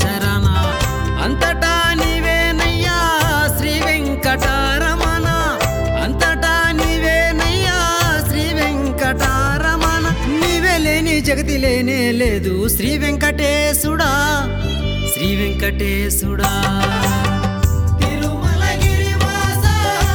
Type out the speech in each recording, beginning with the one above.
శరణ అంతటా నీవేనయ్యా శ్రీ వెంకటారమణ అంతటా నీవేనయ్యా శ్రీ వెంకటారమణ నీవే లేని జగతి లేనే లేదు శ్రీ వెంకటేశుడా శ్రీ వెంకటేశుడా తిరుమలగిరివాస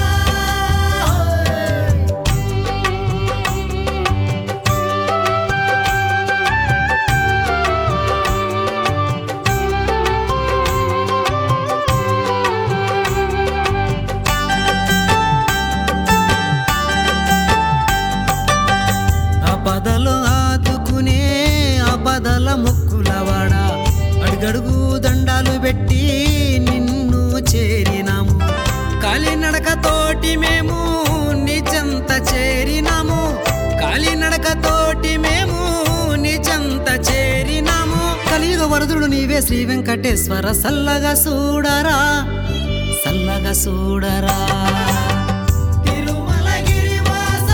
ఆపదలో ఆదుకునే ఆపదల ముక్కులవాడ అడుగడుగు దండాలు పెట్టి నిన్ను చేరినాము కాలినడకతోటి మేము నిజంత చేరినాము కాలినడకతోటి మేము నిజంత చేరినాము కలియుగ వరదుడు నీవే శ్రీ వెంకటేశ్వర సల్లగా చూడరా సల్లగా చూడరా తిరుమలగిరివాస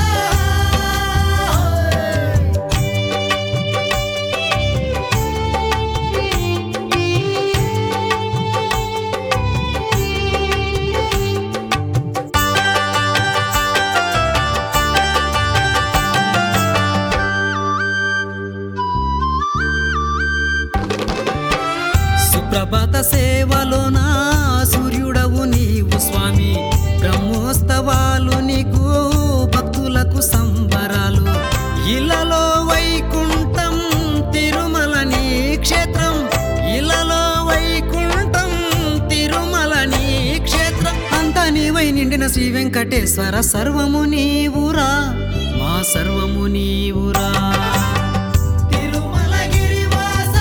సుప్రభాత సేవలోన సూర్యుడవు నీవు స్వామి బ్రహ్మోత్సవాలు నీకు భక్తులకు సంబరాలు ఇలలో వైకుంఠం తిరుమల నీ క్షేత్రం ఇలలో వైకుంఠం తిరుమల నీ క్షేత్రం అంతా నీవై నిండిన శ్రీ వెంకటేశ్వర సర్వము నీవురా మా సర్వము నీవురా తిరుమలగిరివాస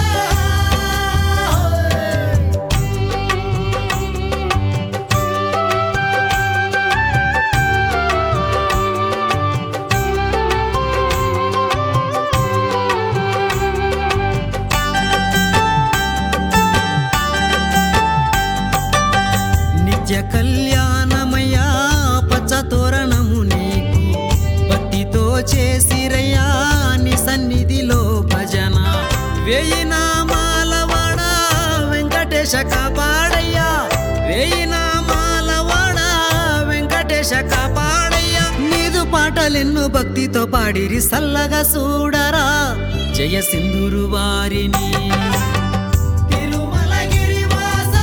నిత్య కళ్యాణమయ్యా పచ్చ తోరణము నీకు భక్తితో చేసిరయ్యా నీ సన్నిధిలో భజన వేయి నామాలవాడ వెంకటేశ కాపాడయ్యా వేయి నామాలవాడ వెంకటేశ కాపాడయ్యా నీదు పాటలెన్నో భక్తితో పాడిరి సల్లగా చూడరా జయ సింధురు వారిని తిరుమలగిరివాస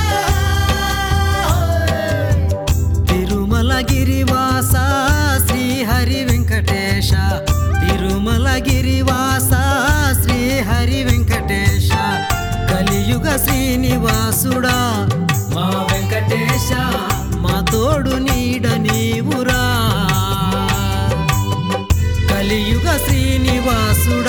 తిరుమలగిరివాస శ్రీహరి వెంకటేశ తిరుమలగిరివాస శ్రీహరి వెంకటేశ కలియుగ శ్రీనివాసుడా మా వెంకటేశ మా తోడు నీడ నీవురా కలియుగ శ్రీనివాసుడా